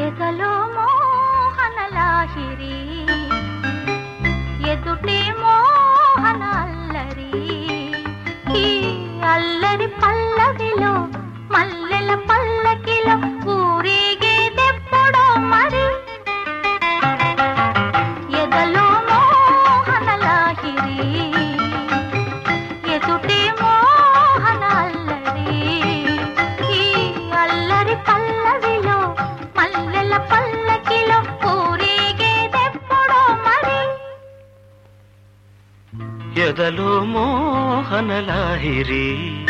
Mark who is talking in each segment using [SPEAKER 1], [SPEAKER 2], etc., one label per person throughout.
[SPEAKER 1] ఎదలో మోహనలాహిరి ఎదుటే మోహన అల్లరి ఈ అల్లరి పల్లవిలో మల్లెల పల్లకిలో ఊరేగేదెప్పుడో మరి ఎదలో మోహనలాహిరి ఎదుటే మోహన అల్లరి ఈ అల్లరి పల్లవిలో మల్లెల పల్లకిలో ఊరేగేదెప్పుడో మరి
[SPEAKER 2] ఎదలో మోహనలాహిరి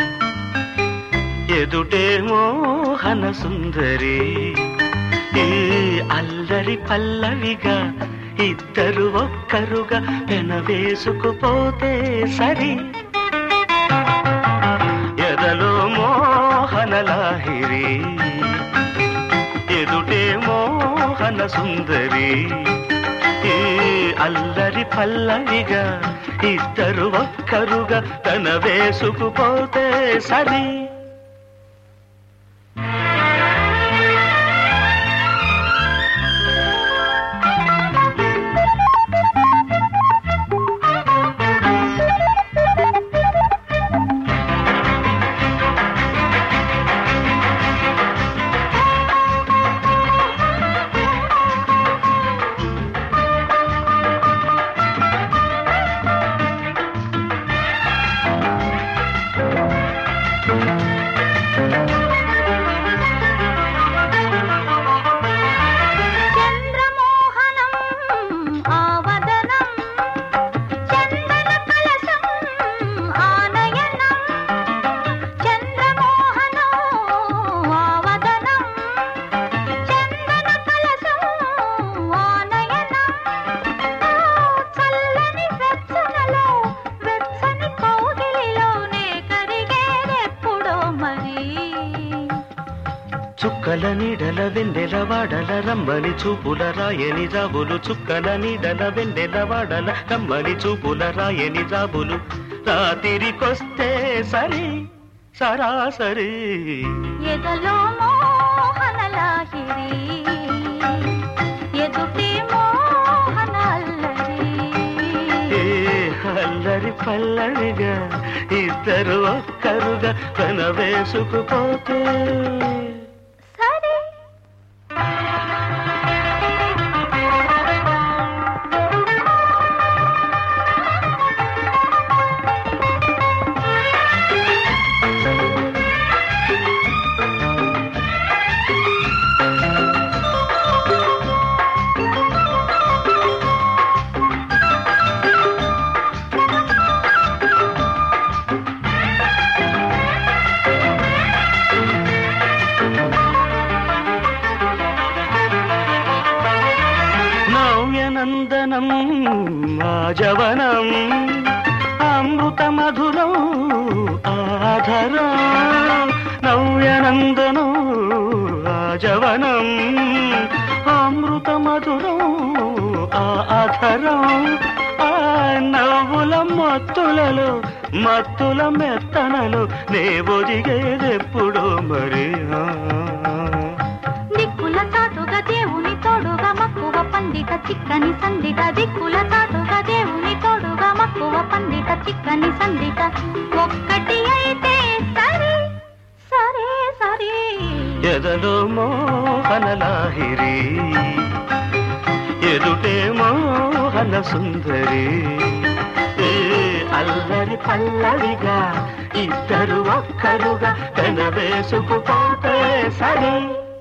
[SPEAKER 2] ఎదుటే మోహన సుందరి ఈ అల్లరి పల్లవిగా ఇద్దరు ఒక్కరుగా పెనవేసుకుపోతే సరి ఎదలో మోహనలాహిరి ఎదుటే మోహన సుందరి ఈ అల్లరి పల్లవిగా ఇద్దరు ఒక్కరుగా తన వేసుకుపోతే సరి
[SPEAKER 1] చంద్రమోహనం ఆవదనం చందన కలశం ఆనయనం చంద్రమోహనం ఆవదనం చందన కలశం ఆనయనం చల్లని వెచ్చనలో వెచ్చని కౌగిలిలోనే కరిగేదెప్పుడో మరి
[SPEAKER 2] చుక్కల నీడల వెన్నెల వాడల రమ్మని చూపుల రాయని జాబులు చుక్కల నీడల వెన్నెల వాడల రమ్మని చూపుల రాయని జాబులు రాత్రికొస్తే సరి సరాసరి
[SPEAKER 1] ఎదలో మోహనలాహిరి ఎదుటే మోహన అల్లరి
[SPEAKER 2] ఏ అల్లరి పల్లవిగా ఇద్దరు ఒక్కరుగా తన వేసుకుపోతే
[SPEAKER 1] సరే
[SPEAKER 2] నవ్యనందనం ఆజవనం అమృత మధురం ఆధరం నవ్యనందనం ఆజవనం అమృత మధురం ఆధరం ఆ నవ్వుల మత్తులలో మత్తుల మెత్తనలో నే ఒదిగేదెప్పుడో మరి ఆ.
[SPEAKER 1] దిక్కుల చాటుగా దేవుని తోడుగా మక్కువ పండిత చిక్కని సందిట దిక్కుల చాటుగా దేవుని తోడుగా మక్కువ పండిత చిక్కని సందిట ఒక్కటి అయితే సరే సరే సరే
[SPEAKER 2] ఎదలో మోహనలాహిరి ఎదుటే మోహన సుందరి ఏ అల్లరి పల్లవిగా ఇద్దరు ఒక్కరుగా తన వేసుకుపోతే సరే